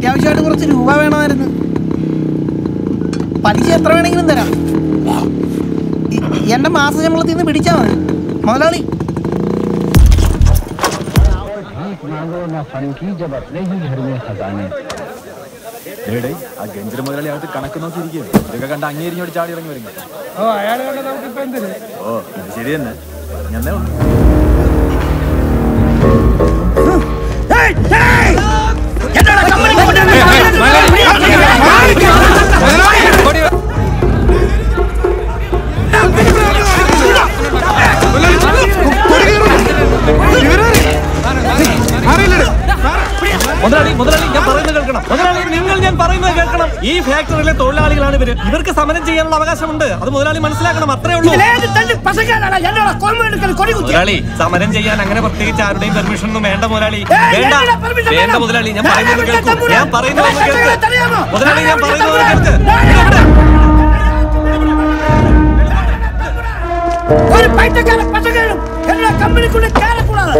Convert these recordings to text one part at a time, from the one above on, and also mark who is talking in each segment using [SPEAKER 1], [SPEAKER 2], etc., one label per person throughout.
[SPEAKER 1] അത്യാവശ്യമായിട്ട് കുറച്ച് രൂപ വേണമായിരുന്നു പലിശ എത്ര വേണമെങ്കിലും തരാം ഇ- എന്റെ മാസ ശമ്പളത്തിൽ നിന്ന് പിടിച്ചാൽ മതി മുതലാളി
[SPEAKER 2] ഡേടേ ആ ഗഞ്ചിര മുതലാളി അകത്ത് കണക്ക് നോക്കിയിരിക്കും ഇതൊക്കെ കണ്ട് അങ്ങേരിഞ്ഞോട് ചാടി ഇറങ്ങി വരുന്നു
[SPEAKER 3] ഓ അയാൾ കണ്ട നമുക്ക് ഇപ്പൊ എന്തിന്
[SPEAKER 2] ഓ ഇത് ശരി തന്നെ ഞാൻ ഉള്ളൂ
[SPEAKER 4] മുതലാളി മുതലാളി ഞാൻ പറയുന്നത് കേൾക്കണം മുതലാളി നിങ്ങൾ ഞാൻ പറയുന്നത് കേൾക്കണം ഈ ഫാക്ടറിയിലെ തൊഴിലാളികളാണ് ഇവര് ഇവർക്ക് സമരം ചെയ്യാനുള്ള അവകാശമുണ്ട് അത് മുതലാളി മനസ്സിലാക്കണം അത്രേ ഉള്ളൂ മുതലാളി സമരം ചെയ്യാൻ അങ്ങനെ പ്രത്യേകിച്ച് ആരുടെയും പെർമിഷൻ ഒന്നും വേണ്ട മുതലാളി വേണ്ട വേണ്ട മുതലാളി ഞാൻ പറയുന്നത് കേൾക്കൂ ഞാൻ പറയുന്നത് ഒന്ന് കേൾക്ക് മുതലാളി ഞാൻ പറയുന്നത് ഒന്ന് കേൾക്ക് ഇവിടെ, ഇവിടെ.
[SPEAKER 5] ஒரு பைத்தியக்கார பசங்களும் என்னோட கம்பெனிக்குள்ள தேடக்கூடாது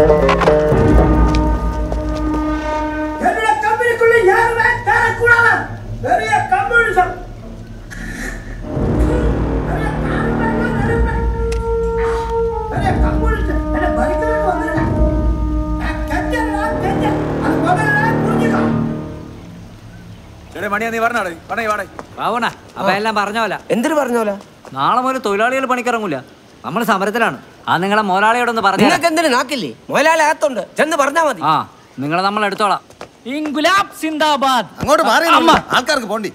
[SPEAKER 5] என்னோட கம்பெனிக்குள்ள யாருமே தேடக்கூடாது பெரிய கம்யூனிசம் பெரிய காரணமா நடுமை. பெரிய கம்யூனிசம் என்ன பறிக்கிறேன்னு வந்திருக்கேன் நான் கெஞ்சறா கெஞ்ச அது முதல்ல புரிஞ்சுக்கோ
[SPEAKER 2] ചേട്ടേ മണിയാ നീ പറഞ്ഞാടേ പറഞ്ഞേ വാടേ
[SPEAKER 6] പാവണ അപ്പൊ എല്ലാം പറഞ്ഞ പോലെ
[SPEAKER 7] എന്തിനു പറഞ്ഞോല
[SPEAKER 6] നാളെ മുതൽ തൊഴിലാളികൾ പണിക്കിറങ്ങൂല നമ്മൾ സമരത്തിലാണ് ആ നിങ്ങളെ മുതലാളിയോടൊന്ന് പറഞ്ഞു
[SPEAKER 7] നിങ്ങൾക്ക് എന്തിനു നാക്കില്ലേ മുതലാളി അകത്തുണ്ട് ചെന്ന് പറഞ്ഞാ മതി
[SPEAKER 6] ആ നിങ്ങളെ നമ്മൾ എടുത്തോളാം ഇൻഗുലാബ് സിന്ദാബാദ്
[SPEAKER 1] അങ്ങോട്ട് മാറി
[SPEAKER 6] അമ്മ.
[SPEAKER 1] ആൾക്കാർക്ക് പോണ്ടി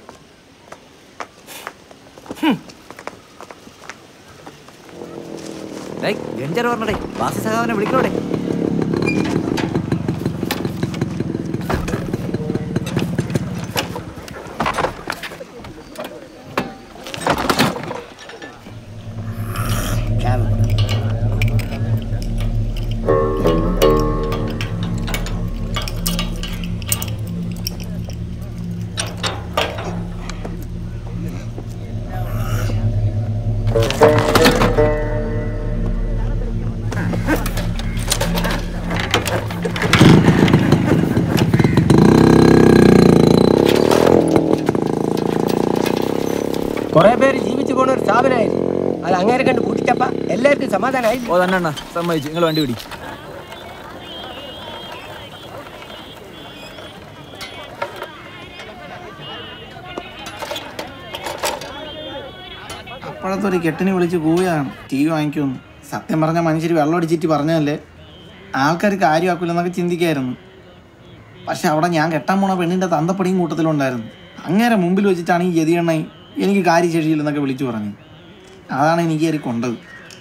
[SPEAKER 6] ഗഞ്ചർ പറഞ്ഞടേ ബാസി സഹാവിനെ വിളിക്കണോടെ
[SPEAKER 7] കുറെ പേര് ജീവിച്ചു പോണ ഒരു സ്ഥാപനമായിരുന്നു അത് അങ്ങനെ കണ്ട് കൂട്ടിച്ചപ്പ എല്ലാവർക്കും സമാധാനമായി
[SPEAKER 2] ഓ തന്നെ അണ്ണ സമ്മതിച്ചു നിങ്ങൾ വണ്ടി പിടി
[SPEAKER 1] അപ്പോഴത്തെ ഒരു കെട്ടിനെ വിളിച്ച് കൂവുകയാണ് ടി വി വാങ്ങിക്കുമെന്ന് സത്യം പറഞ്ഞ മനുഷ്യർ വെള്ളം അടിച്ചിട്ട് പറഞ്ഞതല്ലേ ആൾക്കാർ കാര്യമാക്കില്ലെന്നൊക്കെ ചിന്തിക്കായിരുന്നു പക്ഷെ അവിടെ ഞാൻ കെട്ടാൻ പോണ പെണ്ണിൻ്റെ തന്തപ്പടിയും കൂട്ടത്തിലുണ്ടായിരുന്നു അങ്ങേരെ മുമ്പിൽ വെച്ചിട്ടാണ് ഈ ജതിയെണ്ണ എനിക്ക് കാര്യശേഷിയില്ലെന്നൊക്കെ വിളിച്ചു പറഞ്ഞു അതാണ് എനിക്ക് കയറി കൊണ്ടത്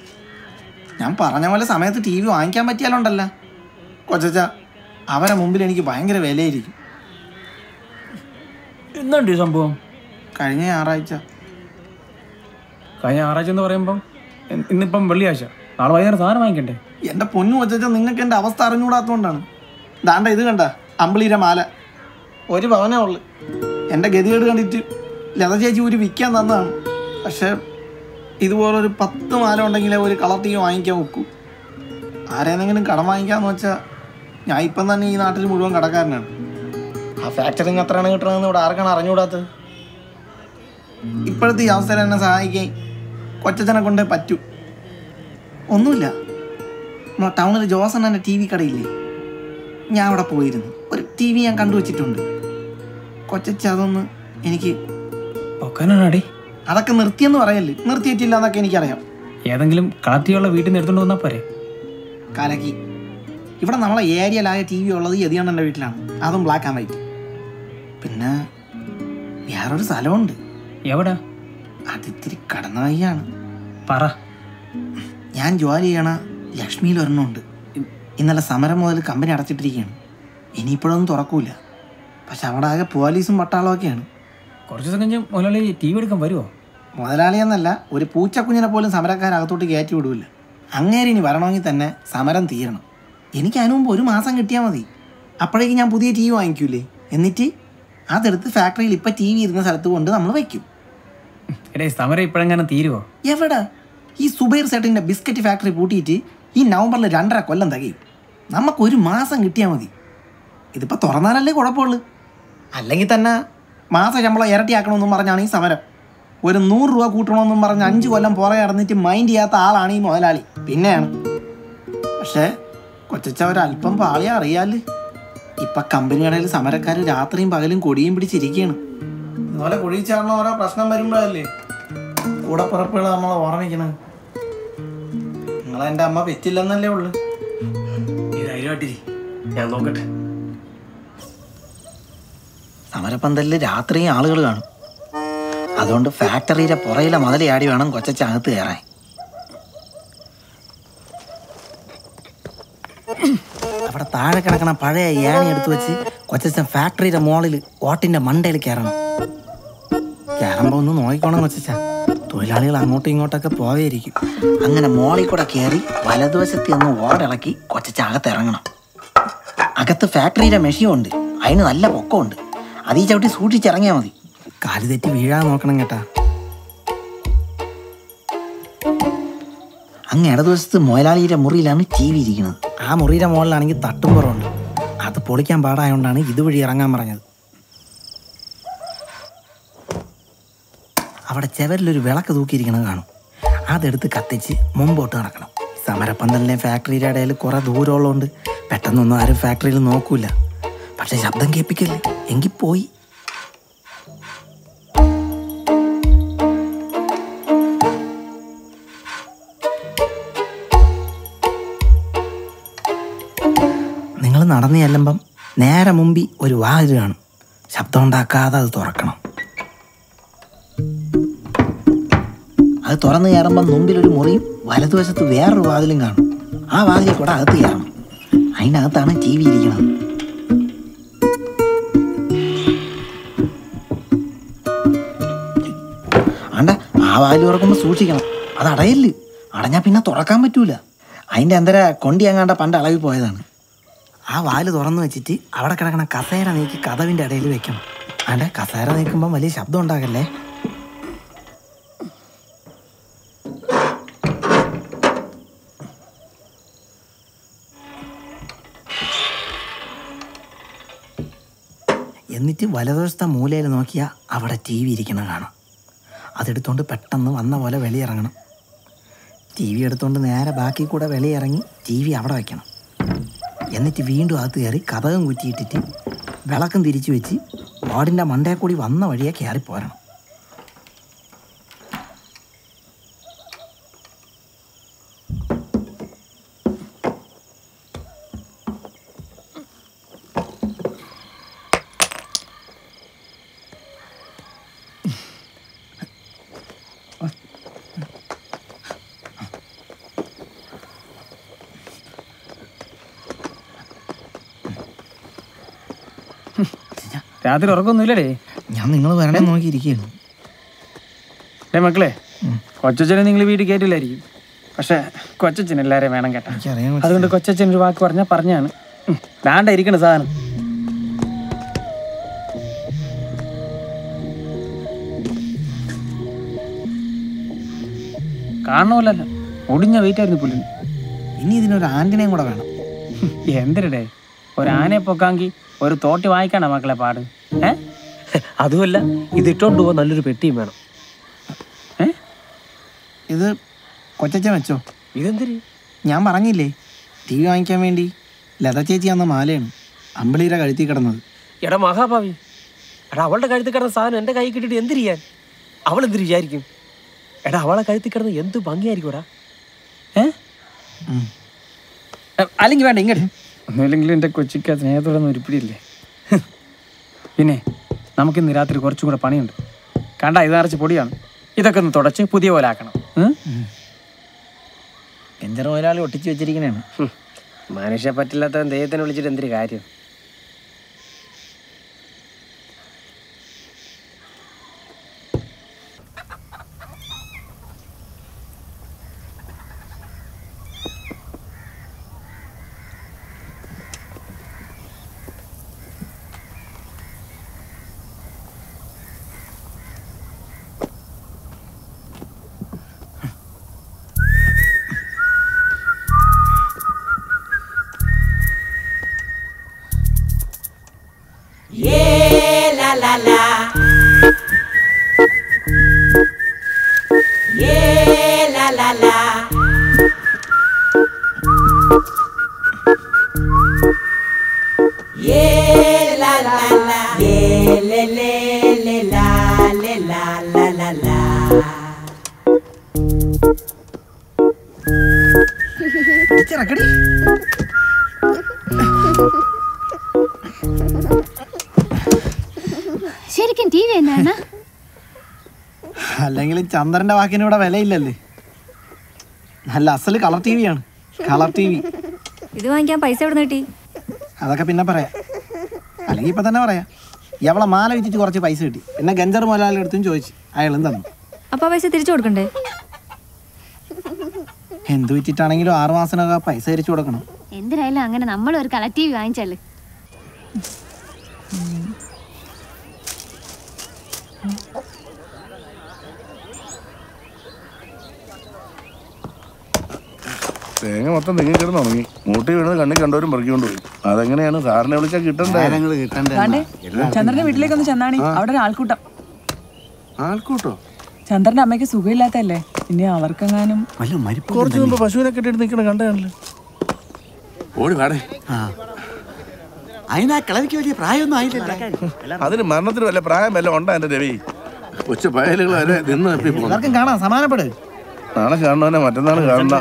[SPEAKER 1] ഞാൻ പറഞ്ഞ പോലെ സമയത്ത് ടി വി വാങ്ങിക്കാൻ പറ്റിയാലുണ്ടല്ല കൊച്ചച്ച അവരെ മുമ്പിൽ എനിക്ക് ഭയങ്കര വിലയായിരിക്കും
[SPEAKER 3] എന്തുണ്ട് ഈ സംഭവം
[SPEAKER 1] കഴിഞ്ഞ ഞായറാഴ്ച
[SPEAKER 3] കഴിഞ്ഞ ഞായറാഴ്ച എന്ന് പറയുമ്പം ഇ- ഇന്നിപ്പം വെള്ളിയാഴ്ച നാളെ വൈകുന്നേരം സാധനം വാങ്ങിക്കണ്ടേ
[SPEAKER 1] എൻ്റെ പൊന്നു വച്ചാൽ നിങ്ങൾക്ക് എൻ്റെ അവസ്ഥ അറിഞ്ഞുകൂടാത്തതുകൊണ്ടാണ് ദാണ്ട ഇത് കണ്ട അമ്പിളിയുടെ മാല ഒരു പവനേ ഉള്ളു എൻ്റെ ഗതികേട് കണ്ടിട്ട് ലത ചേച്ചി ഒരു വിൽക്കാൻ തന്നതാണ് പക്ഷേ ഇതുപോലൊരു പത്ത് മാല ഉണ്ടെങ്കിലേ ഒരു കളർ ടീ വാങ്ങിക്കാൻ വെക്കൂ ആരേന്നെങ്കിലും കടം വാങ്ങിക്കാന്ന് വെച്ചാൽ ഞാൻ ഇപ്പം തന്നെ ഈ നാട്ടിൽ മുഴുവൻ കടക്കാരനാണ് ആ ഫാക്ടറിങ് എത്രയാണ് കിട്ടണമെന്ന് ഇവിടെ ആർക്കാണ് അറിഞ്ഞുകൂടാത്തത് ഇപ്പോഴത്തെ ഈ അവസ്ഥയിൽ എന്നെ സഹായിക്കാൻ കൊച്ചച്ചനെ കൊണ്ടേ പറ്റൂ ഒന്നുമില്ല നമ്മളെ ടൗണിൽ ജോസൺ എൻ്റെ ടി വി കടയില്ലേ ഞാൻ അവിടെ പോയിരുന്നു ഒരു ടി വി ഞാൻ കണ്ടുവച്ചിട്ടുണ്ട് കൊച്ചച്ച അതൊന്ന് എനിക്ക്
[SPEAKER 3] പൊക്കാനാണാടി
[SPEAKER 1] അതൊക്കെ നിർത്തിയെന്ന് പറയല്ലേ നിർത്തിയിട്ടില്ല എന്നൊക്കെ എനിക്കറിയാം
[SPEAKER 3] ഏതെങ്കിലും കളക്റ്റീവുള്ള വീട്ടിൽ നിന്ന് എടുത്തോണ്ട് വന്നാൽ പോരെ
[SPEAKER 1] കലക്കി ഇവിടെ നമ്മളെ ഏരിയയിലായ ടി വി ഉള്ളത് യതിയണ്ണൻ്റെ വീട്ടിലാണ് അതും ബ്ലാക്ക് ആൻഡ് വൈറ്റ് പിന്നെ വേറൊരു സ്ഥലമുണ്ട്
[SPEAKER 3] എവിടാ
[SPEAKER 1] അതിത്തിരി കടന്ന വഴിയാണ്
[SPEAKER 3] പറ
[SPEAKER 1] ഞാൻ ജോലി ചെയ്യണ ലക്ഷ്മിയിൽ ഒരെണ്ണമുണ്ട് ഇ- ഇന്നലെ സമരം മുതൽ കമ്പനി അടച്ചിട്ടിരിക്കുകയാണ് ഇനിയിപ്പോഴൊന്നും തുറക്കൂല പക്ഷെ അവിടെ ആകെ പോലീസും പട്ടാളവും ഒക്കെയാണ്
[SPEAKER 3] കുറച്ച് ദിവസം കഴിഞ്ഞ് മുതലാളി ടി വി എടുക്കാൻ വരുമോ
[SPEAKER 1] മുതലാളി എന്നല്ല ഒരു പൂച്ചക്കുഞ്ഞിനെ പോലും സമരക്കാരകത്തോട്ട് കയറ്റി വിടൂല അങ്ങേര് ഇനി വരണമെങ്കിൽ തന്നെ സമരം തീരണം എനിക്ക് അതിനു മുമ്പ് ഒരു മാസം കിട്ടിയാൽ മതി അപ്പോഴേക്ക് ഞാൻ പുതിയ ടി വി വാങ്ങിക്കൂലേ എന്നിട്ട് അതെടുത്ത് ഫാക്ടറിയിൽ ഇപ്പം ടി വി ഇരുന്ന സ്ഥലത്ത് കൊണ്ട് നമ്മൾ വയ്ക്കും
[SPEAKER 3] എടേ സമരം ഇപ്പോഴെങ്ങനെ തീരുവോ
[SPEAKER 1] എവിടെ ഈ സുബൈർ സേട്ടിൻ്റെ ബിസ്ക്കറ്റ് ഫാക്ടറി പൂട്ടിയിട്ട് ഈ നവംബറിൽ രണ്ടര കൊല്ലം തികയും നമുക്കൊരു മാസം കിട്ടിയാൽ മതി ഇതിപ്പോൾ തുറന്നാലല്ലേ കുഴപ്പമുള്ളൂ അല്ലെങ്കിൽ തന്നെ മാസ ശമ്പളം ഇരട്ടിയാക്കണമെന്നും പറഞ്ഞാണ് ഈ സമരം ഒരു നൂറ് രൂപ കൂട്ടണമെന്നും പറഞ്ഞ് അഞ്ച് കൊല്ലം പുറകെ നടന്നിട്ട് മൈൻഡ് ചെയ്യാത്ത ആളാണ് ഈ മുതലാളി പിന്നെയാണ് പക്ഷേ കൊച്ചച്ച ഒരല്പം പാളിയാ അറിയാല് ഇപ്പൊ കമ്പനികളിൽ സമരക്കാർ രാത്രിയും പകലും കൊടിയും പിടിച്ചിരിക്കുകയാണ് ഇതുപോലെ കുഴിച്ചാടുന്ന ഓരോ പ്രശ്നം വരുമ്പോഴല്ലേ കൂടെ പുറപ്പുകൾ നമ്മളെ ഓർമ്മിക്കണത് നിങ്ങളെന്റെ അമ്മ പെറ്റില്ലെന്നല്ലേ ഉള്ളു
[SPEAKER 3] ഈ ധൈര്യമായിട്ടിരി ഞാൻ നോക്കട്ടെ
[SPEAKER 1] സമരപ്പന്തലിൽ രാത്രിയും ആളുകൾ കാണും അതുകൊണ്ട് ഫാക്ടറിയിലെ പുറയിലെ മുതലയാടി വേണം കൊച്ചച്ചകത്ത് കയറാൻ അവിടെ താഴെ കിടക്കണ പഴയ ഏണി എടുത്തു വെച്ച് കൊച്ചച്ചൻ ഫാക്ടറിയുടെ മോളിൽ ഓട്ടിന്റെ മണ്ടയിൽ കയറണം കയറുമ്പോ ഒന്ന് നോക്കിക്കോണം കൊച്ചച്ച തൊഴിലാളികൾ അങ്ങോട്ടും ഇങ്ങോട്ടൊക്കെ പോവേയിരിക്കും അങ്ങനെ മോളിൽ കൂടെ കയറി വലതുവശത്ത് നിന്ന് ഓടിളക്കി കൊച്ചച്ച അകത്ത് ഇറങ്ങണം അകത്ത് ഫാക്ടറിയുടെ മെഷീനുണ്ട് അതിന് നല്ല പൊക്കമുണ്ട് അത് ഈ ചവിട്ടി സൂക്ഷിച്ചിറങ്ങിയാൽ മതി കാല് തെറ്റി വീഴാൻ നോക്കണം കേട്ടാ അങ്ങ് ഇടതുവശത്ത് മുതലാളിയുടെ മുറിയിലാണ് ടി വി ഇരിക്കുന്നത് ആ മുറിയുടെ മുകളിലാണെങ്കിൽ തട്ടും പുറമുണ്ട് അത് പൊളിക്കാൻ പാടായതുകൊണ്ടാണ് ഇതുവഴി ഇറങ്ങാൻ പറഞ്ഞത് അവിടെ ചെവരിലൊരു വിളക്ക് തൂക്കിയിരിക്കുന്നത് കാണും അതെടുത്ത് കത്തിച്ച് മുമ്പോട്ട് നടക്കണം സമരപ്പന്തലിനെ ഫാക്ടറിയുടെ ഇടയിൽ കുറെ ദൂരമുള്ളതുകൊണ്ട് പെട്ടെന്നൊന്നും ആരും ഫാക്ടറിയിൽ നോക്കൂല പക്ഷെ ശബ്ദം കേൾപ്പിക്കല്ലേ എങ്കിൽ പോയി നിങ്ങൾ നടന്നു ചെല്ലുമ്പം നേരെ മുമ്പിൽ ഒരു വാതിൽ കാണും ശബ്ദം ഉണ്ടാക്കാതെ അത് തുറക്കണം അത് തുറന്നു കയറുമ്പം മുമ്പിൽ ഒരു മുറിയും വലതുവശത്ത് വേറൊരു വാതിലും കാണും ആ വാതിലിൽ കൂടെ അകത്ത് കയറണം അതിനകത്താണ് ടി വി ഇരിക്കുന്നത് ആണ്ട ആ വാതിൽ തുറക്കുമ്പോൾ സൂക്ഷിക്കണം അത് അടയല്ല് അടഞ്ഞാൽ പിന്നെ തുറക്കാൻ പറ്റൂല അതിൻ്റെ അന്തര കൊണ്ടി അങ്ങാണ്ട പണ്ട് അളവിൽ പോയതാണ് ആ വാല് തുറന്നു വെച്ചിട്ട് അവിടെ കിടക്കണ കസേര നീക്കി കഥവിൻ്റെ ഇടയിൽ വെക്കണം ആണ്ടെ കസേര നീക്കുമ്പോൾ വലിയ ശബ്ദം ഉണ്ടാകല്ലേ എന്നിട്ട് വലതുവശത്തെ മൂലയിൽ നോക്കിയാൽ അവിടെ ടി വി ഇരിക്കണം കാണാം അതെടുത്തോണ്ട് പെട്ടെന്ന് വന്ന പോലെ വെളിയിറങ്ങണം ടി വി എടുത്തോണ്ട് നേരെ ബാക്കി കൂടെ വെളിയിറങ്ങി ടി വി അവിടെ വെക്കണം എന്നിട്ട് വീണ്ടും അകത്ത് കയറി കഥകം കുറ്റിയിട്ടിട്ട് വിളക്കം തിരിച്ചു വെച്ച് വാർഡിൻ്റെ മണ്ടേ കൂടി വന്ന വഴിയെ കയറി പോരണം
[SPEAKER 3] രാത്രി ഉറക്കമൊന്നുമില്ലടേ
[SPEAKER 1] ഞാൻ നിങ്ങൾ വരണേ നോക്കിയിരിക്കുകയാണ്
[SPEAKER 3] ഡേ മക്കളെ കൊച്ചച്ഛനെ നിങ്ങൾ വീട്ടിൽ കയറ്റില്ലായിരിക്കും പക്ഷെ കൊച്ചച്ഛൻ എല്ലാവരെയും വേണം കേട്ടാ
[SPEAKER 1] എനിക്കറിയാൻ കൊച്ചച്ഛാ.
[SPEAKER 3] അതുകൊണ്ട് കൊച്ചച്ഛൻ ഒരു വാക്ക് പറഞ്ഞാൽ പറഞ്ഞാണ് ഉം. ദാണ്ട ഇരിക്കണ സാധനം കാണണമല്ലല്ലോ ഒടിഞ്ഞ വെയിറ്റ് ആയിരുന്നു പുല്ലിന്
[SPEAKER 1] ഇനി ഇതിനൊരു ആന്റിനെയും കൂടെ വേണം
[SPEAKER 3] എന്തിനടേ ഒരു ആനയെ പൊക്കാങ്കി ഒരു തോട്ടി വാങ്ങിക്കാണോ മക്കളെ പാട് ഏ
[SPEAKER 4] അതുമല്ല ഇത് ഇട്ടോണ്ട് പോവാൻ നല്ലൊരു പെട്ടിയും വേണം
[SPEAKER 3] ഏ
[SPEAKER 1] ഇത് കൊച്ചച്ഛൻ വെച്ചോ
[SPEAKER 4] ഇതെന്തിരി
[SPEAKER 1] ഞാൻ പറഞ്ഞില്ലേ ടി വി വാങ്ങിക്കാൻ വേണ്ടി ലത ചേച്ചി അന്ന മാലയാണ് അമ്പിളിയുടെ കഴുത്തി കിടന്നത്
[SPEAKER 4] എടാ മഹാഭാവി എടാ അവളുടെ കഴുത്തിൽ കിടന്ന സാധനം എൻ്റെ കൈ കിട്ടിയിട്ട് എന്തിരിയാൻ അവൾ എന്തിരി വിചാരിക്കും എടാ അവളെ കഴുത്തിൽ കിടന്ന് എന്ത് ഭംഗിയായിരിക്കും
[SPEAKER 3] ഏ? എ, അല്ലെങ്കിൽ വേണ്ട ഇങ്ങോട്ട് ഒന്നുമില്ലെങ്കിലും എൻ്റെ കൊച്ചിക്ക് സ്നേഹത്തോടെ ഒന്നും ഉരുപ്പിടിയില്ലേ പിന്നെ നമുക്കിന്ന് രാത്രി കുറച്ചും കൂടെ പണിയുണ്ട് കണ്ട ഇത് നിറച്ച് പൊടിയാണ് ഇതൊക്കെ ഒന്ന് തുടച്ച് പുതിയ പോലെ ആക്കണം ഉം?
[SPEAKER 1] എഞ്ചർ ഒരാൾ ഒട്ടിച്ച് വെച്ചിരിക്കണേണ്
[SPEAKER 7] മനുഷ്യ പറ്റില്ലാത്ത ദൈവത്തിനെ വിളിച്ചിട്ട് എന്തൊരു കാര്യം
[SPEAKER 1] പിടിച്ചിറക്കടി
[SPEAKER 8] ശരിക്കും ടി വി എന്നാണ്
[SPEAKER 1] അല്ലെങ്കിലും ചന്ദ്രന്റെ വാക്കിന് ഇവിടെ വിലയില്ലല്ലേ നല്ല അസല് കളർ ടി വിയാണ് കളർ ടി വി
[SPEAKER 8] ഇത് വാങ്ങിക്കാൻ പൈസ എവിടെ കിട്ടി
[SPEAKER 1] അതൊക്കെ പിന്നെ പറയാം അല്ലെങ്കിൽ ഇപ്പൊ തന്നെ പറയാം എവളെ മാല വിറ്റിട്ട് കുറച്ച് പൈസ കിട്ടി പിന്നെ ഗഞ്ചർ മുതലാളി എടുത്തും ചോദിച്ചു അയാളും തന്നു
[SPEAKER 8] അപ്പൊ ആ പൈസ തിരിച്ചു കൊടുക്കണ്ടേ
[SPEAKER 1] എന്ത് വിറ്റിട്ടാണെങ്കിലും ആറു മാസത്തിനൊക്കെ പൈസ തിരിച്ചു കൊടുക്കണം
[SPEAKER 8] എന്തിനായാലും അങ്ങനെ നമ്മൾ ഒരു കളർ ടി വി വാങ്ങിച്ചല്ലേ
[SPEAKER 9] തേങ്ങ മൊത്തം തെങ്ങി കിടന്ന് ഉണങ്ങി മൂട്ടി വീണത് കണ്ണിൽ കണ്ടവരും പെറുക്കിക്കൊണ്ട് പോയി അതെങ്ങനെയാണ് സാറിനെ വിളിച്ചാൽ കിട്ടണ്ടേ
[SPEAKER 10] ചന്ദ്രന്റെ വീട്ടിലേക്ക് ഒന്ന് ചെന്നാണി അവിടെ ഒരു ആൾക്കൂട്ടം
[SPEAKER 9] ആൾക്കൂട്ടോ
[SPEAKER 10] ചന്ദ്രന്റെ അമ്മയ്ക്ക് സുഖമില്ലാത്തല്ലേ ഇനി അവർക്കെങ്ങാനും
[SPEAKER 9] കുറച്ച് മുമ്പ് പശുവിനെ കെട്ടിട്ട് നിൽക്കണ കണ്ടാണല്ലോ ഓടി വാടേ
[SPEAKER 1] അതിനാ കിളവിക്ക് വലിയ പ്രായമൊന്നും ആയിട്ടില്ല
[SPEAKER 9] അതിന് മരണത്തിന് വല്ല പ്രായം വല്ല ഉണ്ടാ എന്റെ രവി കൊച്ചു പയലുകൾ വരെ നിന്ന് തപ്പി പോകുന്നു
[SPEAKER 1] എല്ലാവർക്കും കാണാം സമാനപ്പെട്
[SPEAKER 9] നാളെ കാണുന്നവനെ മറ്റന്നാൾ കാണണ്ട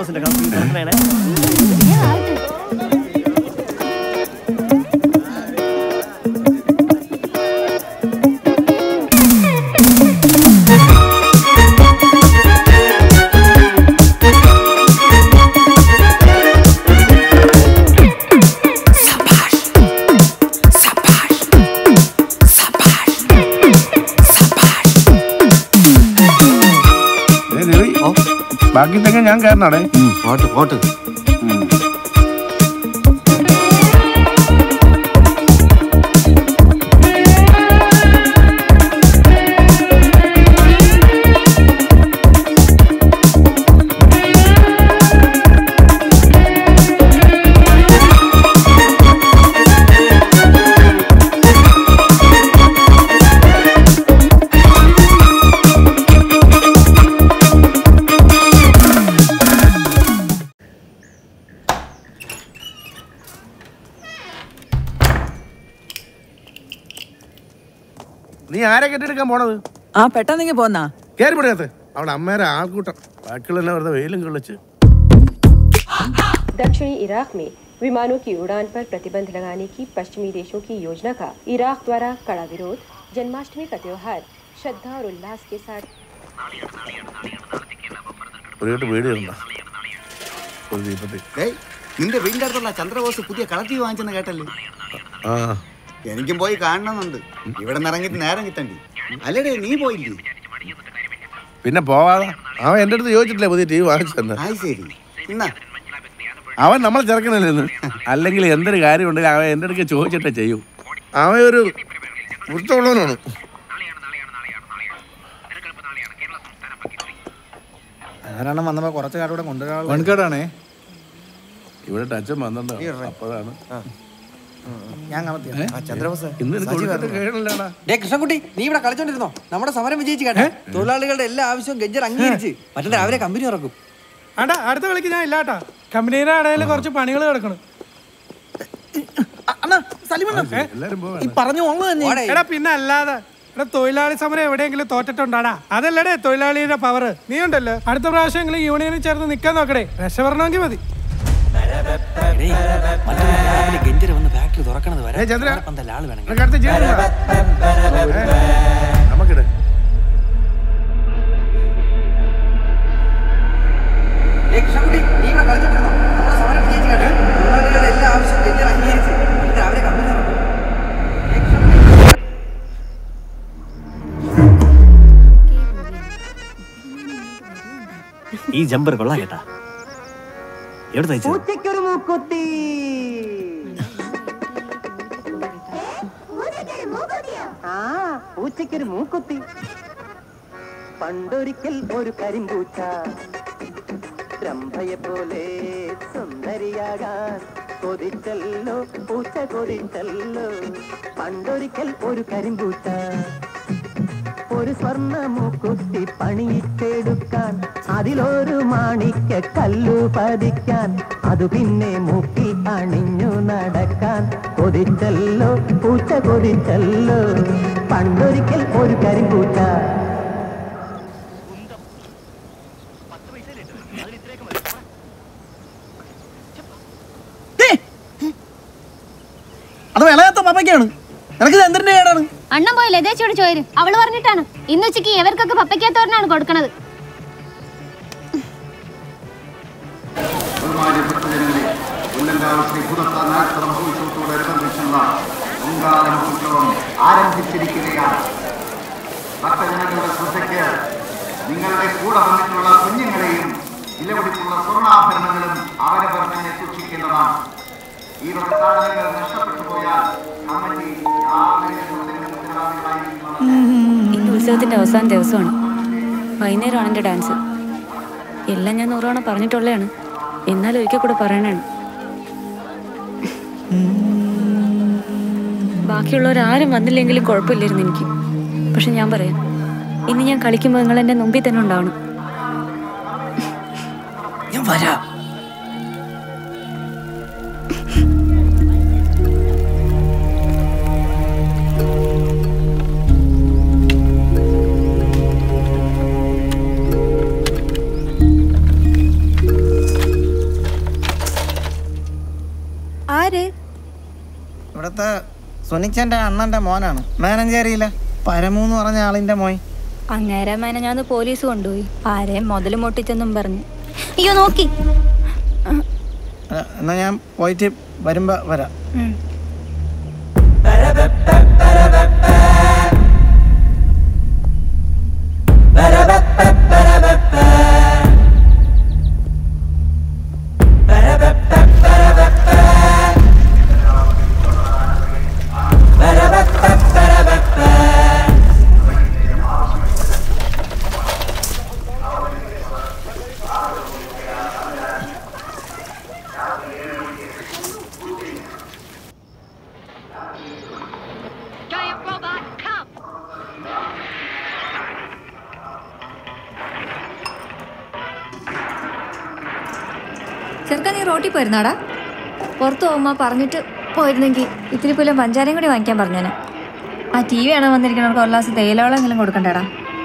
[SPEAKER 9] ഏ, രവി ബാക്കി തെങ്ങ ഞാൻ കയറണാടേ
[SPEAKER 1] പോട്ട് പോട്ട്
[SPEAKER 9] നീ ആരെ കെട്ടിയെടുക്കാൻ പോണത്
[SPEAKER 10] ആ പെട്ടെന്നെങ്കിൽ പോന്നാ
[SPEAKER 9] കയറി പിടിക്കത്ത് അവിടെ അമ്മേരെ ആൾക്കൂട്ടം ബാക്കിയുള്ള വെറുതെ വെയിലും കൊള്ളിച്ച്
[SPEAKER 11] दक्षिणी इराक में विमानों की उड़ान पर प्रतिबंध लगाने की पश्चिमी देशों की योजना का इराक द्वारा कड़ा विरोध जन्माष्टमी का त्योहार श्रद्धा और उल्लास के साथ
[SPEAKER 9] ഒരു കേട്ട് വീട് ഇരുന്ന ഒരു ദീപത്തിൽ
[SPEAKER 12] നിന്റെ വീടിന്റെ അടുത്തുള്ള ചന്ദ്രബോസ് പുതിയ കളർ ടി വി വാങ്ങിച്ചെന്ന് കേട്ടല്ലേ
[SPEAKER 9] ആ
[SPEAKER 12] എനിക്കും പോയി കാണണമെന്നുണ്ട് ഇവിടെ നിന്ന് ഇറങ്ങിയിട്ട് നേരം കിട്ടണ്ടി അല്ലേടേ നീ പോയില്ലേ
[SPEAKER 9] പിന്നെ പോവാതെ അവൻ എൻ്റെ അടുത്ത് ചോദിച്ചിട്ടില്ലേ പുതിയ ടി വി വാങ്ങിച്ചെന്ന്
[SPEAKER 12] ആയി ശരി എന്നാ
[SPEAKER 9] അവൻ നമ്മൾ ചേർക്കണില്ലെന്ന് അല്ലെങ്കിൽ എന്തൊരു കാര്യമുണ്ടെങ്കിൽ അവൻ എൻ്റെ അടുത്ത് ചോദിച്ചിട്ടേ ചെയ്യൂ അവൻ ഒരു വൃത്തമുള്ളവനാണ്
[SPEAKER 1] ആരാണ് വന്നപ്പോ കുറച്ച് കാര്യം കൂടെ കൊണ്ടുവരാൻ
[SPEAKER 2] വൺകേടാണേ
[SPEAKER 9] ഇവിടെ ടച്ചും വന്നിട്ടുണ്ട് അപ്പോഴാണ്
[SPEAKER 1] ഞാൻ കമത്തി
[SPEAKER 9] ഇന്ന് എനിക്ക് കൊടുത്തിട്ട് കേടില്ലടാ
[SPEAKER 7] ഡേ കൃഷ്ണൻകുട്ടി നീ ഇവിടെ കളിച്ചോണ്ടിരുന്നോ നമ്മുടെ സമരം വിജയിച്ച് കേട്ടെ തൊഴിലാളികളുടെ എല്ലാ ആവശ്യവും ഗഞ്ചർ അംഗീകരിച്ച് മറ്റേ രാവിലെ കമ്പനി ഇറക്കും
[SPEAKER 5] ആണ്ടാ അടുത്ത കളിക്ക് ഞാൻ ഇല്ലാട്ടാ കമ്പനിയുടെ ഇടയിൽ കുറച്ച് പണികൾ കിടക്കണം
[SPEAKER 1] അണ്ണാ സലിമണ്ണ
[SPEAKER 9] എല്ലാരും പോവാ
[SPEAKER 1] ഈ പറഞ്ഞു ഉള്ളത് തന്നെ
[SPEAKER 5] എടാ പിന്നെ അല്ലാതെ എടാ തൊഴിലാളി സമരം എവിടെയെങ്കിലും തോറ്റിട്ടുണ്ടാടാ അതല്ലടേ തൊഴിലാളിയുടെ പവർ നീ ഉണ്ടല്ലോ അടുത്ത പ്രാവശ്യമെങ്കിലും യൂണിയനിൽ ചേർന്ന് നിൽക്കാൻ നോക്കടേ രക്ഷപ്പെടണമെങ്കിൽ മതി
[SPEAKER 7] രാവിലെ ഗഞ്ചർ വന്ന് ഫാക്ടറി തുറക്കണത് വരെ
[SPEAKER 9] ഏയ് ചന്ദ്ര.
[SPEAKER 7] പന്തല്ല ആള് വേണം
[SPEAKER 9] നിനക്ക് അടുത്ത ജീവിതം നമുക്കിടെ
[SPEAKER 7] ഡേ കൃഷ്ണൻകുട്ടി നീ ഇവിടെ കളിച്ചോണ്ടിരുന്നോ നമ്മുടെ സമരം വിജയിച്ച് കേട്ടെ തൊഴിലാളികളുടെ എല്ലാ ആവശ്യവും ഗഞ്ചർ അംഗീകരിച്ച് മറ്റേ രാവിലെ കമ്പനി ഇറക്കും ഡേ കൃഷ്ണൻകുട്ടി
[SPEAKER 4] ഈ ജമ്പർ കൊള്ളാം കേട്ടാ എവിടെ തയ്ച്ചത്
[SPEAKER 7] പൂച്ചയ്ക്കൊരു മൂക്കുത്തി ആ പൂച്ചയ്ക്കൊരു മൂക്കുത്തി പണ്ടൊരിക്കൽ ഒരു കരിമ്പൂച്ച രംഭയെ പോലെ സുന്ദരിയാകാൻ
[SPEAKER 13] കൊതിച്ചല്ലോ പൂച്ച കൊതിച്ചല്ലോ പണ്ടൊരിക്കൽ ഒരു കരിമ്പൂച്ച ഒരു സ്വർണ്ണ മൂക്കുത്തി പണിയിട്ടെടുക്കാൻ അതിലൊരു മാണിക്ക കല്ലു പതിക്കാൻ അത് പിന്നെ മൂക്കിൽ അണിഞ്ഞു നടക്കാൻ കൊതിച്ചല്ലോ പൂച്ച കൊതിച്ചല്ലോ പണ്ടൊരിക്കൽ ഒരു കരിമ്പൂച്ച
[SPEAKER 1] അത് വിളയാത്ത പപ്പയ്ക്കാണ് നിനക്ക് എന്തിന്റെ കേടാണ്
[SPEAKER 8] അണ്ണൻ പോയി ലതേച്ചോട് ചോര് അവള് പറഞ്ഞിട്ടാണ് ഇന്ന് ഉച്ചയ്ക്ക് ഇവർക്കൊക്കെ പപ്പയ്ക്കാത്തോരനാണ് കൊടുക്കണത്
[SPEAKER 14] ബഹുമാന്യ ഭക്തജനങ്ങളെ കൊല്ലങ്കാവ് ശ്രീ ഭൂതത്താനാശ്വര മഹോത്സവത്തോടനുബന്ധിച്ചുള്ള പൊങ്കാല മഹോത്സവം ആരംഭിച്ചിരിക്കുകയാണ് ഭക്തജനങ്ങളുടെ ശ്രദ്ധയ്ക്ക് നിങ്ങളുടെ കൂടെ വന്നിട്ടുള്ള കുഞ്ഞുങ്ങളെയും വിലപിടിപ്പുള്ള സ്വർണ്ണാഭരണങ്ങളും അവരവർ തന്നെ സൂക്ഷിക്കേണ്ടതാണ് ഈ വക സാധനങ്ങൾ നഷ്ടപ്പെട്ടു പോയാൽ കമ്മിറ്റി യാതൊരു വിധത്തിലും ഉത്തരവാദികളായിരിക്കണം
[SPEAKER 15] ഇന്ന് ഉത്സവത്തിന്റെ അവസാന ദിവസമാണ് വൈകുന്നേരമാണ് എൻ്റെ ഡാൻസ് എല്ലാം ഞാൻ നൂറുതവണ പറഞ്ഞിട്ടുള്ളതാണ് എന്നാലും ഒരിക്കൽ കൂടെ പറയണാണ് ബാക്കിയുള്ളവർ ആരും വന്നില്ലെങ്കിലും കുഴപ്പമില്ലായിരുന്നു എനിക്ക് പക്ഷെ ഞാൻ പറയാം ഇന്ന് ഞാൻ കളിക്കുമ്പോൾ നിങ്ങൾ എൻ്റെ മുമ്പിൽ തന്നെ ഉണ്ടാവണം
[SPEAKER 1] ഞാൻ വരാം
[SPEAKER 8] ആര്
[SPEAKER 1] ഇവിടുത്തെ സുനിച്ചന്റെ അണ്ണന്റെ മോനാണ് മാനഞ്ചേരിയിലെ പരമു എന്ന് പറഞ്ഞ ആളിന്റെ മോൻ
[SPEAKER 15] അങ്ങേരെ മേനെ ഞാൻ പോലീസ് കൊണ്ടുപോയി ആരെയും മുതൽ മുട്ടിച്ചെന്നും പറഞ്ഞു അയ്യോ നോക്കി
[SPEAKER 1] അല്ല, എന്നാ ഞാൻ പോയിട്ട് വരുമ്പോ വരാം
[SPEAKER 15] ഉം.
[SPEAKER 8] ചെറുക്കാൻ നീ റോട്ടിൽ പോയിരുന്നാടാ പുറത്തു പോകുമ്പോ പറഞ്ഞിട്ട് പോയിരുന്നെങ്കിൽ ഇത്തിരി പോലും പഞ്ചാരയും കൂടി വാങ്ങിക്കാൻ പറഞ്ഞേനെ ആ ടി വി ആണ് വന്നിരിക്കുന്നവർക്ക് ഒരു ഗ്ലാസ് തേയിലവളെങ്കിലും കൊടുക്കണ്ടേടാ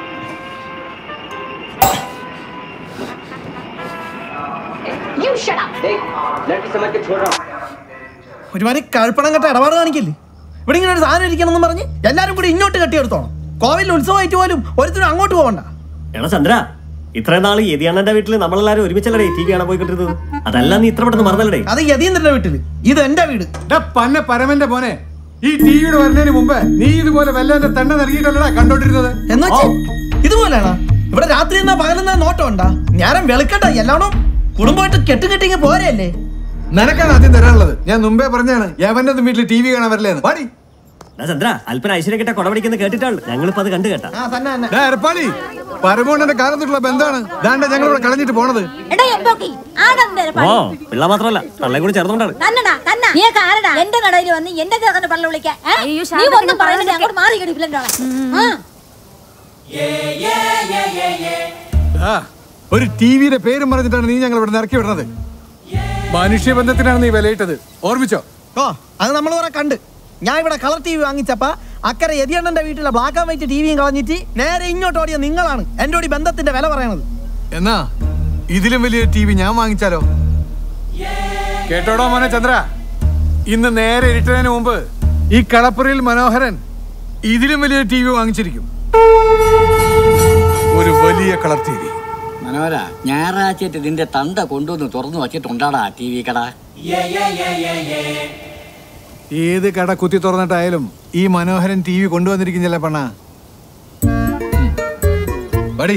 [SPEAKER 1] ഒരുമാതിരി കഴുപ്പണം കെട്ട ഇടപാട് കാണിക്കില്ലേ ഇവിടെ ഇങ്ങനെ ഒരു സാധനം ഇരിക്കണമെന്ന് പറഞ്ഞ് എല്ലാരും കൂടി ഇങ്ങോട്ട് കെട്ടിയെടുത്തോണം കോവിലിൽ ഉത്സവമായിട്ട് പോലും ഒരുത്തരും അങ്ങോട്ട് പോകണ്ട
[SPEAKER 4] എടാ ചന്ദ്ര ഇത്രയും നാൾ യതിയാണന്റെ വീട്ടിൽ നമ്മളെല്ലാരും ഒരുമിച്ചല്ലേ ടി വി കാണാൻ പോയിക്കൊണ്ടിരുന്നത് അതല്ല നീ ഇത്ര പെട്ടെന്ന് മറന്നല്ലേ
[SPEAKER 1] അത് യതീന്ദ്രന്റെ വീട്ടില് ഇത് എന്റെ വീട്
[SPEAKER 16] പന്ന പരമന്റെ മോനെ ഈ ടിവിയുടെ വരുന്നതിന് മുമ്പ് നീ ഇതുപോലെ വല്ലവന്റെ തെണ്ണ നൽകിയിട്ടല്ലടാ കണ്ടോണ്ടിരുന്നത്
[SPEAKER 1] എന്ന് വെച്ച് ഇതുപോലെയാണോ ഇവിടെ രാത്രി എന്നാ പകലെന്നാ നോട്ടം ഉണ്ടാ ഞാനും വെളുക്കണ്ട എല്ലാണോ കുടുംബമായിട്ട് കെട്ടുകെട്ടിങ്ങ് പോരെയല്ലേ
[SPEAKER 16] നിനക്കാണ് ആദ്യം തരാനുള്ളത് ഞാൻ മുമ്പേ പറഞ്ഞാണ് യവന്റെ വീട്ടിൽ ടി വി കാണാൻ വരില്ലേന്ന് പാടി
[SPEAKER 4] എടാ ചന്ദ്ര അല്പന ഐശ്വര്യ കിട്ട കൊടപിടിക്കുന്ന കേട്ടിട്ടാണ് ഞങ്ങളിപ്പോ അത് കണ്ടു കേട്ടാ
[SPEAKER 1] ആ തന്നെ തന്നെ
[SPEAKER 16] ഡാ, എരപ്പാളി പരമോണ്ണന്റെ കാലത്തുള്ള ബന്ധമാണ് ദാണ്ട ഞങ്ങൾ ഇവിടെ കളഞ്ഞിട്ട് പോണത്
[SPEAKER 4] ഓ പിള്ള മാത്രമല്ല തള്ളെ കൂടി ചേർന്നുകൊണ്ടാണ്
[SPEAKER 17] തന്നടാ തന്ന നീ ആരടാ എന്റെ കടയിൽ വന്ന് എന്റെ ചേർന്ന് പള്ള വിളിക്കാൻ ഏ?
[SPEAKER 8] അയ്യോ,
[SPEAKER 17] നീ
[SPEAKER 8] ശാന്തത്തിന്
[SPEAKER 17] ഒന്നും പറയുന്നില്ല അങ്ങോട്ട് മാറി കിടിപ്പില്ലോ ആ
[SPEAKER 16] ആ, ഒരു ടിവിയുടെ പേരും പറഞ്ഞിട്ടാണ് നീ ഞങ്ങൾ ഇവിടെ ഇറക്കി വിടുന്നത് മനുഷ്യബന്ധത്തിനാണ് നീ വിലയിട്ടത് ഓർമ്മിച്ചോ
[SPEAKER 1] ഓ അത് നമ്മൾ കുറെ കണ്ട് ഞാൻ ഇവിടെ കളർ ടി വി വാങ്ങിച്ചപ്പ അക്കരെ യതിയണ്ണന്റെ വീട്ടിലെ ബ്ലാക്ക് ആൻഡ് വൈറ്റ് ടിവിയും കളഞ്ഞിട്ട് നേരെ ഇങ്ങോട്ട് ഓടിയ നിങ്ങളാണ് എന്റെ ഓടി ബന്ധത്തിന്റെ വില പറയണത്
[SPEAKER 16] എന്നാ ഇതിലും വലിയ ടി വി ഞാൻ വാങ്ങിച്ചാലോ കേട്ടോടോ മോനെ ചന്ദ്ര ഇന്ന് നേരെ ഇരുട്ടുന്നതിന് മുമ്പ് ഈ കളപ്പുരയിൽ മനോഹരൻ ഇതിലും വലിയ ടി വി വാങ്ങിച്ചിരിക്കും ഒരു വലിയ കളർ ടി വി
[SPEAKER 18] മനോഹര ഞായറാഴ്ചയായിട്ട് ഇതിന്റെ തന്ത കൊണ്ടുവന്ന് തുറന്നു വച്ചിട്ടുണ്ടാടാ ടി വി കട
[SPEAKER 16] ഏത് കട കുത്തി തുറന്നിട്ടായാലും ഈ മനോഹരൻ ടി വി കൊണ്ടുവന്നിരിക്കും ചില പണ പടി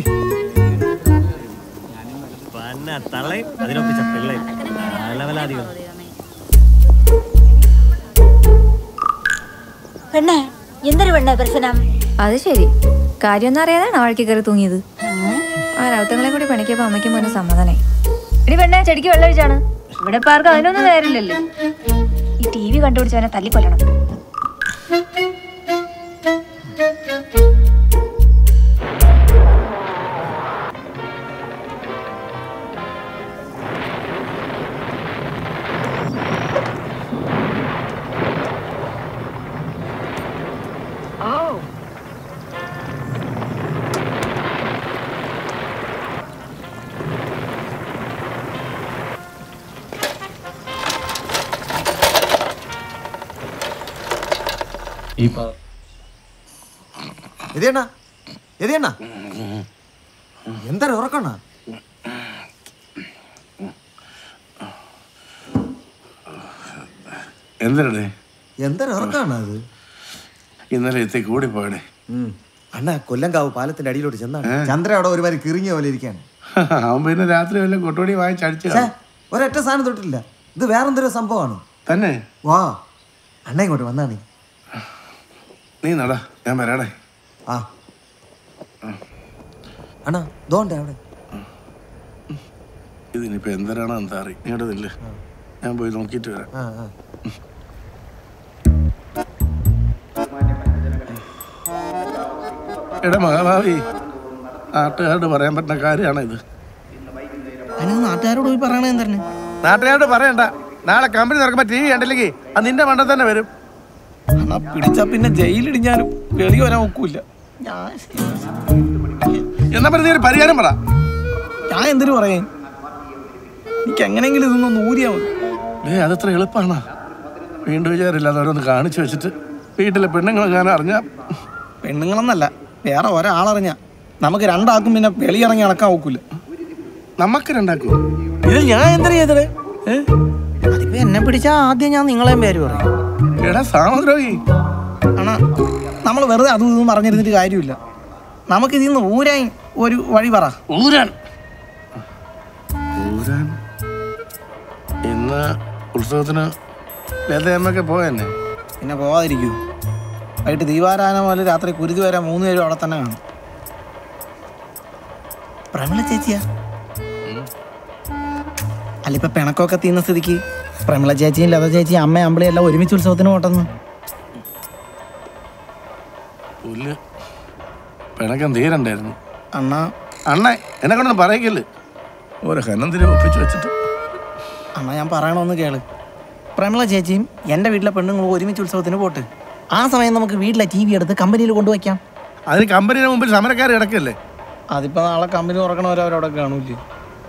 [SPEAKER 4] പന്ന തള്ളയും അതിനൊപ്പിച്ച പിള്ളയും ലെവലാദികൾ
[SPEAKER 17] പെണ്ണേ എന്തൊരു പെണ്ണേ പ്രശ്നം
[SPEAKER 8] അത് ശരി കാര്യമൊന്നും അറിയാതാണ് അവൾക്ക് കയറി തൂങ്ങിയത് ആ രൗത്തങ്ങളെ കൂടി പണിക്കപ്പോ അമ്മയ്ക്ക് മോനെ സമ്മതനായി എടി പെണ്ണെ ചെടിക്ക് വെള്ളം ഒഴിച്ചാണ് ഇവിടെ ഇപ്പൊ ആർക്കും അതിനൊന്നും നേരില്ലല്ലോ ഈ ടി വി കണ്ടുപിടിച്ചവനെ തല്ലിക്കൊല്ലണം
[SPEAKER 19] എതിയണ്ണ എതിയണ്ണ എന്താ ഉറക്കണ്ണ
[SPEAKER 9] എന്തിനടേ
[SPEAKER 19] എന്താ ഉറക്കണ്ണ അത്
[SPEAKER 9] ഇന്നലെ എത്തി കൂടി പോയടേ
[SPEAKER 19] അണ്ണ കൊല്ലങ്കാവ് പാലത്തിന്റെ അടിയിലോട്ട് ചെന്നാണ് ചന്ദ്ര അവിടെ ഒരുമാതിരി കിറിങ്ങിയ പോലെ ഇരിക്കാണ്
[SPEAKER 9] അവൻ പിന്നെ രാത്രി വല്ല കൊട്ടോടി വാങ്ങിച്ചടിച്ചു
[SPEAKER 19] ഛേ, ഒരൊറ്റ സാധനം തൊട്ടില്ല ഇത് വേറെന്തൊരു സംഭവമാണ്
[SPEAKER 9] തന്നെ
[SPEAKER 19] വാ അണ്ണ ഇങ്ങോട്ട് വന്നാണ്
[SPEAKER 9] നീ നടാ ഞാൻ വരാടേ
[SPEAKER 19] ആ അണ്ണാ ദോണ്ടേ അവിടെ
[SPEAKER 9] ഇതിനിപ്പോ എന്തരാണോ എന്താ അറിയും ഇങ്ങോട്ട് നില്ല് ഞാൻ പോയി നോക്കിയിട്ട് വരാം
[SPEAKER 19] ആ ആ
[SPEAKER 9] എടാ മഹാഭാവി നാട്ടുകാരോട് പറയാൻ പറ്റുന്ന കാര്യമാണ് ഇത്
[SPEAKER 1] അതിന് നാട്ടുകാരോട് പോയി പറയണേ എന്താണ്
[SPEAKER 9] നാട്ടുകാരോട് പറയണ്ട നാളെ കമ്പനി തുറക്കുമ്പോ ടി വി കണ്ടില്ലെങ്കിൽ അത് നിന്റെ മണ്ട തന്നെ വരും
[SPEAKER 1] എന്നാ പിടിച്ചാ പിന്നെ ജയിലിടിഞ്ഞാലും വെളി വരാൻ ഒക്കൂല ഞാൻ
[SPEAKER 9] എന്നാ പറഞ്ഞ ഒരു പരിഹാരം പറ
[SPEAKER 1] ഞാൻ എന്തിനു പറയേ എനിക്ക് എങ്ങനെയെങ്കിലും ഇതൊന്നും ഊരിയാ മതി
[SPEAKER 9] ഏ അതത്ര എളുപ്പമാണോ വീണ്ടും വിചാരമില്ലാതെ ഓരോന്ന് കാണിച്ചു വെച്ചിട്ട് വീട്ടിലെ പെണ്ണുങ്ങൾ ഞാൻ അറിഞ്ഞ
[SPEAKER 1] പെണ്ണുങ്ങളെന്നല്ല വേറെ ഒരാളറിഞ്ഞ നമുക്ക് രണ്ടാൾക്കും പിന്നെ വെളിയിറങ്ങി നടക്കാൻ ഒക്കൂല
[SPEAKER 9] നമുക്ക് രണ്ടാക്കും
[SPEAKER 1] ഇത് ഞാൻ എന്തിനു ചെയ്തത് അതിപ്പോ എന്നെ പിടിച്ചാ ആദ്യം ഞാൻ നിങ്ങളെയും പേര് പറയും
[SPEAKER 9] എടാ സാമദ്രോഹി
[SPEAKER 1] ആണാ നമ്മൾ വെറുതെ അതും ഇതും പറഞ്ഞിരുന്നിട്ട് കാര്യമില്ല നമുക്ക് ഇതിൽ നിന്ന് ഊരാൻ ഒരു വഴി പറ
[SPEAKER 9] ഊരാൻ ഊരാൻ ഇന്ന് ഉത്സവത്തിന് ലതയമ്മയൊക്കെ പോയെന്നെ
[SPEAKER 1] പിന്നെ പോവാതിരിക്കൂ വൈകിട്ട് ദീപാരാധന മുതൽ രാത്രി കുരുതി വരെ മൂന്ന് പേരും അവിടെ തന്നെ കാണും പ്രമിള ചേച്ചിയാ അല്ല ഇപ്പൊ പിണക്കമൊക്കെ തീർന്ന സ്ഥിതിക്ക് പ്രമിള ചേച്ചിയും ലത ചേച്ചിയും അമ്മ അമ്പിളിയും എല്ലാം ഒരുമിച്ച് ഉത്സവത്തിന് പോട്ടെന്ന്
[SPEAKER 9] പുല്ല് പിണക്കം തീരണ്ടായിരുന്നു
[SPEAKER 1] അണ്ണാ
[SPEAKER 9] അണ്ണ എന്നെ കൊണ്ടൊന്നും പറയിക്കല്ലേ ഓരോ ഹനന്തിരി ഒപ്പിച്ച് വെച്ചിട്ട്
[SPEAKER 1] അണ്ണാ ഞാൻ പറയണമെന്ന് കേള് പ്രമിള ചേച്ചിയും എൻ്റെ വീട്ടിലെ പെണ്ണുങ്ങളും ഒരുമിച്ച് ഉത്സവത്തിന് പോട്ട് ആ സമയം നമുക്ക് വീട്ടിലെ ടി വി എടുത്ത് കമ്പനിയിൽ കൊണ്ടുവയ്ക്കാം
[SPEAKER 9] അതിന് കമ്പനിയുടെ മുമ്പിൽ സമരക്കാർ കിടക്കല്ലേ
[SPEAKER 1] അതിപ്പോ നാളെ കമ്പനി തുറക്കണവരെ അവരവിടെ കാണൂലേ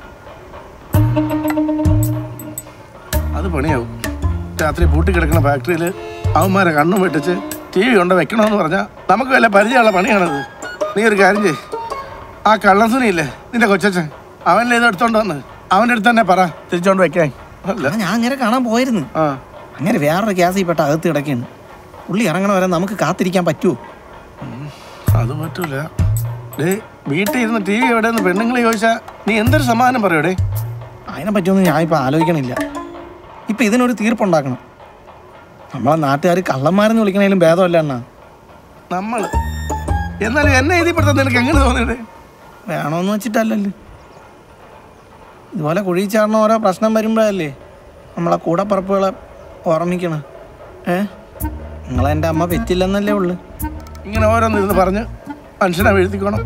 [SPEAKER 9] അത് പണിയാവും രാത്രി പൂട്ടി കിടക്കുന്ന ഫാക്ടറിയിൽ അവന്മാരെ കണ്ണും വെട്ടിച്ച് ടി വി കൊണ്ട് വെക്കണമെന്ന് പറഞ്ഞാൽ നമുക്ക് വല്ല പരിചയമുള്ള പണിയാണത് നീ ഒരു കാര്യം ചെയ് ആ കള്ളൻ സുനിയില്ലേ നിന്റെ കൊച്ചച്ഛൻ അവനിൽ ഇത് എടുത്തോണ്ട് വന്ന് അവൻ്റെ അടുത്ത് തന്നെ പറ തിരിച്ചോണ്ട് വെക്കാൻ അല്ല
[SPEAKER 1] ഞാൻ അങ്ങനെ കാണാൻ പോയിരുന്നു അങ്ങനെ വേറൊരു ഗ്യാസിൽ പെട്ട അകത്ത് കിടക്കുകയാണ് പുള്ളി ഇറങ്ങണ വരെ നമുക്ക് കാത്തിരിക്കാൻ പറ്റുമോ
[SPEAKER 9] അത് പറ്റൂല ഡേ വീട്ടിൽ ഇരുന്ന് ടി വി എവിടെയെന്ന് പെണ്ണുങ്ങൾ ചോദിച്ചാൽ നീ എന്തൊരു സമാധാനം പറയൂടേ
[SPEAKER 1] അതിനെ പറ്റിയൊന്നും ഞാൻ ഇപ്പം ആലോചിക്കണില്ല ഇപ്പം ഇതിനൊരു തീർപ്പുണ്ടാക്കണം നമ്മളെ നാട്ടുകാർ കള്ളന്മാരെന്ന് വിളിക്കണേലും ഭേദമല്ല അണ്ണാ
[SPEAKER 9] നമ്മൾ എന്നാലും എന്നെ എഴുതിപ്പെടുത്താൻ നിനക്ക് എങ്ങനെ തോന്നിയിടേ
[SPEAKER 1] വേണമെന്ന് വെച്ചിട്ടല്ലല്ലോ ഇതുപോലെ കുഴി ചാടണ ഓരോ പ്രശ്നം വരുമ്പോഴല്ലേ നമ്മളെ കൂടപ്പറപ്പുകളെ ഓർമ്മിക്കണം ഏ നിങ്ങളെ എൻ്റെ അമ്മ പെറ്റില്ലെന്നല്ലേ ഉള്ളു
[SPEAKER 9] ഇങ്ങനെ ഓരോന്ന് ഇരുന്ന് പറഞ്ഞ് മനുഷ്യനെ വീഴ്ത്തിക്കോണം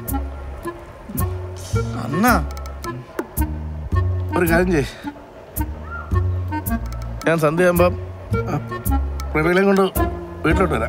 [SPEAKER 1] അന്നാ
[SPEAKER 9] ഒരു കാര്യം ചെയ് ഞാൻ സന്ധ്യ ആകുമ്പം പ്രവീളയും കൊണ്ട് വീട്ടിലോട്ട് വരാം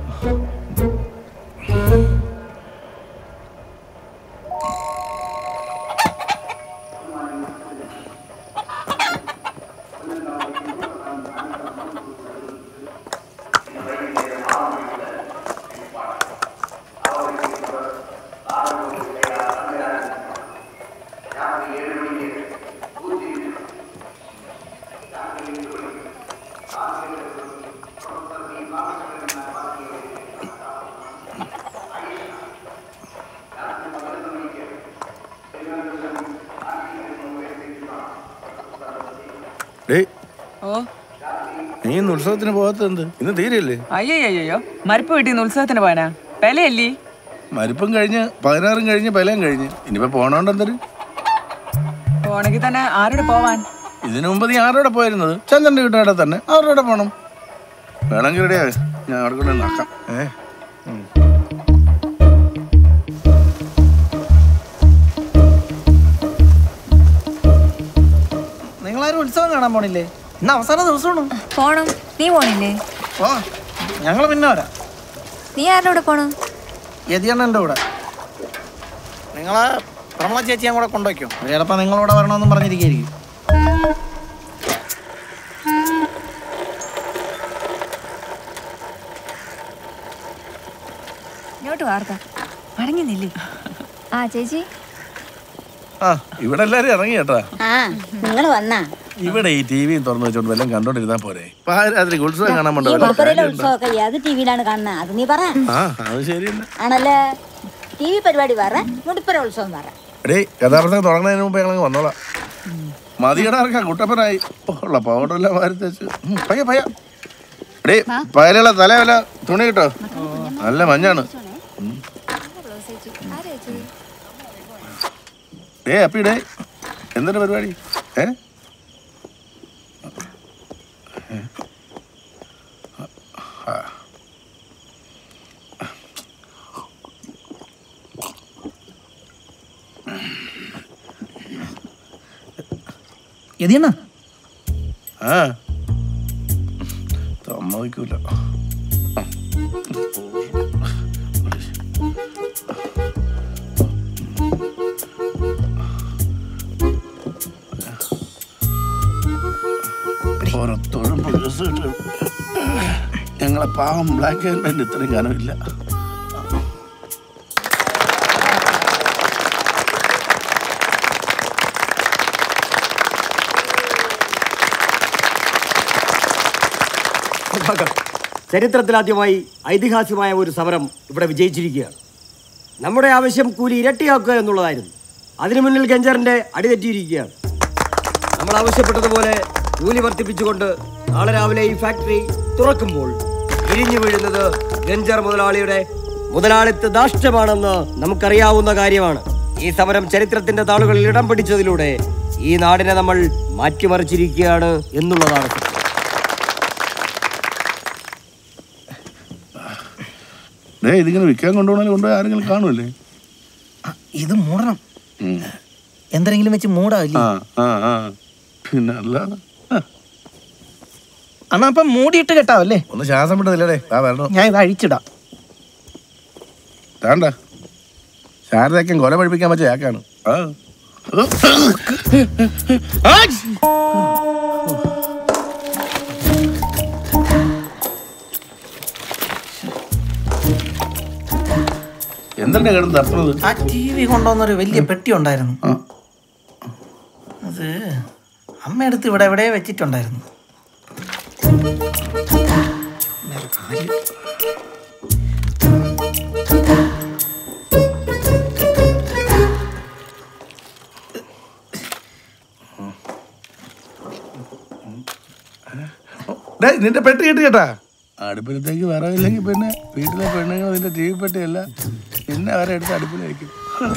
[SPEAKER 9] ഡേയ്
[SPEAKER 10] ഓ
[SPEAKER 9] നീ ഇന്ന് ഉത്സവത്തിന് പോകാത്തത് എന്ത് ഇന്ന് തീരെയല്ലേ
[SPEAKER 10] അയ്യോ മരിപ്പ് വീട്ടിൽ നിന്ന് ഉത്സവത്തിന് പോനാ പെലയല്ലേ
[SPEAKER 9] മരിപ്പും കഴിഞ്ഞ് പതിനാറും കഴിഞ്ഞ് പലയും കഴിഞ്ഞ് ഇനിയിപ്പോ പോണോണ്ട് എന്തൊരു
[SPEAKER 10] പോണെങ്കിൽ തന്നെ ആരോട് പോവാൻ
[SPEAKER 9] ഇതിനു മുമ്പ് നീ ആരോടെ പോയിരുന്നത് ചന്ദ്രന്റെ വീട്ടുകാരുടെ തന്നെ അവരോടെ പോണം വേണമെങ്കിൽ റെഡിയാ ഞാൻ അവിടെ കൊണ്ട് നോക്കാം ഏ ഉം.
[SPEAKER 1] നിങ്ങളാരും ഉത്സവം കാണാൻ പോണില്ലേ ഇന്ന് അവസാന ദിവസമാണ്
[SPEAKER 8] പോണം നീ പോണില്ലേ
[SPEAKER 1] ഓ ഞങ്ങൾ പിന്നെ വരാം
[SPEAKER 8] നീ ആരുടെ കൂടെ പോണം
[SPEAKER 1] യതിയണ്ണൻ്റെ കൂടെ നിങ്ങളെ പ്രമള ചേച്ചിയും കൂടെ കൊണ്ടുവയ്ക്കും ചിലപ്പോൾ നിങ്ങളൂടെ വരണമെന്നും പറഞ്ഞിരിക്കുകയായിരിക്കും
[SPEAKER 8] ഇങ്ങോട്ട് വാർത്ത മടങ്ങി നില്ലേ ആ ചേച്ചി
[SPEAKER 9] ആ ഇവിടെ എല്ലാരും ഇറങ്ങി കേട്ടാ
[SPEAKER 17] ആ നിങ്ങൾ വന്നാ
[SPEAKER 9] ഇവിടെ ഈ ടി വിയും തുറന്നു വെച്ചോണ്ട് വല്ലതും കണ്ടോണ്ടിരുന്നാ പോരെ പാതിരാത്രി ഉത്സവം കാണാൻ
[SPEAKER 17] ഈ
[SPEAKER 9] പോണ്ട വല്ല
[SPEAKER 17] മുപ്പതിലെ
[SPEAKER 9] കാര്യമുണ്ടോ?
[SPEAKER 17] ഉത്സവമൊക്കെ ഏത് ടി വിയിലാണ് കാണുന്നത് അത് നീ പറ
[SPEAKER 9] ആ അത് ശരിയല്ല
[SPEAKER 17] ആണല്ലേ ടി വി പരിപാടി പറ മുടിപ്പുര ഉത്സവം പറ
[SPEAKER 9] എടേ കഥാപ്രസംഗം തുടങ്ങുന്നതിന് മുമ്പ് ഞങ്ങൾ വന്നോളാം മതിയടാർക്കാ കുട്ടപ്പനായി ഉള്ള പൗഡറെല്ലാം വാരി തേച്ച് ഉം, പയ്യ പയ്യ എടേ പയലുള്ള തലവല തുണി കിട്ടോ നല്ല മഞ്ഞാണ് ഡേ അപ്പി ഡേ എന്തിന്റെ പരിപാടി ഏ ആ.
[SPEAKER 1] യതിയണ്ണ
[SPEAKER 9] ആ സമ്മതിക്കൂല ഓരോ തൊഴുമ്പ് കേസ് കിട്ടും ഞങ്ങളെ പാവം ബ്ലാക്ക് ആൻഡ് വൈറ്റ് ഇത്രയും കനവില്ല
[SPEAKER 18] ചരിത്രത്തിലാദ്യമായി ഐതിഹാസികമായ ഒരു സമരം ഇവിടെ വിജയിച്ചിരിക്കുകയാണ് നമ്മുടെ ആവശ്യം കൂലി ഇരട്ടിയാക്കുക എന്നുള്ളതായിരുന്നു അതിനു മുന്നിൽ ഗഞ്ചറിന്റെ അടിതെറ്റിയിരിക്കുകയാണ് നമ്മൾ ആവശ്യപ്പെട്ടതുപോലെ കൂലി വർദ്ധിപ്പിച്ചുകൊണ്ട് നാളെ രാവിലെ ഈ ഫാക്ടറി തുറക്കുമ്പോൾ ഇരിഞ്ഞു വീഴുന്നത് ഗഞ്ചർ മുതലാളിയുടെ മുതലാളിത്ത ധാർഷ്ട്യമാണെന്ന് നമുക്കറിയാവുന്ന കാര്യമാണ് ഈ സമരം ചരിത്രത്തിന്റെ താളുകളിൽ ഇടം പിടിച്ചതിലൂടെ ഈ നാടിനെ നമ്മൾ മാറ്റിമറിച്ചിരിക്കുകയാണ് എന്നുള്ളതാണ് സത്യം.
[SPEAKER 9] ഡേ ഇതിങ്ങനെ വിൽക്കാൻ കൊണ്ടുപോകണമെങ്കിൽ കൊണ്ടുപോയി ആരെങ്കിലും കാണുമല്ലേ
[SPEAKER 1] ഇത് മൂടണം
[SPEAKER 9] ഉം.
[SPEAKER 1] എന്തെങ്കിലും വെച്ച് മൂടാവില്ലേ
[SPEAKER 9] ആ ആ ആ പിന്നെ അല്ലാതെ
[SPEAKER 1] അണ്ണാ അപ്പം മൂടിയിട്ട് കെട്ടാവല്ലേ
[SPEAKER 9] ഒന്ന് ശ്വാസം വിട്ടതില്ലടേ ആ വരണോ
[SPEAKER 1] ഞാൻ ഇത് അഴിച്ചിടാം
[SPEAKER 9] താണ്ട ശാരദയ്ക്കും കൊല പഠിപ്പിക്കാൻ പറ്റിയ ചാക്കാണ് ആ എന്തിനാ കിടന്ന് തപ്പുന്നത്
[SPEAKER 1] ആ ടി വി കൊണ്ടുവന്നൊരു വലിയ പെട്ടി ഉണ്ടായിരുന്നു അത് അമ്മ എടുത്ത് ഇവിടെ എവിടെ വെച്ചിട്ടുണ്ടായിരുന്നു വേറെ കാര്യം.
[SPEAKER 9] ഡേ നിന്റെ പെട്ടി കിട്ടി കേട്ടാ അടുപ്പിലത്തേക്ക് വറവില്ലെങ്കിൽ പിന്നെ വീട്ടിലെ പെണ്ണുങ്ങൾ നിന്റെ ടി വി പെട്ടിയല്ല പിന്നെ അവരെ എടുത്ത് അടുപ്പിൽ വയ്ക്കും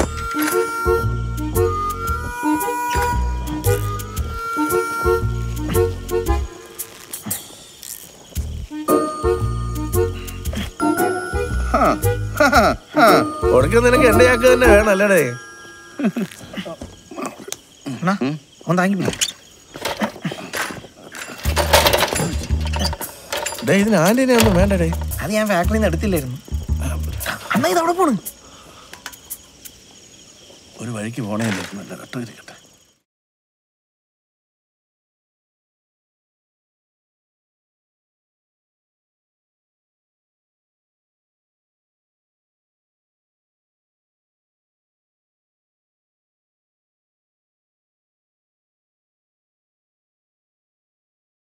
[SPEAKER 9] ഉടക്കം നിനക്ക് എണ്ണയാക്കുക തന്നെ വേണം അല്ലേടേ
[SPEAKER 1] അണ്ണാ ഒന്ന് താങ്കി പിടി.
[SPEAKER 9] ഡേ ഇതിന് ആന്റീനെ ഒന്നും വേണ്ടടേ
[SPEAKER 1] അത് ഞാൻ ഫാക്ടറിയിൽ നിന്ന് എടുത്തില്ലായിരുന്നു അണ്ണാ ഇത് അവിടെ പോണു
[SPEAKER 9] ഒരു വഴിക്ക് പോണേ നല്ല കട്ട ഇരിക്കട്ടെ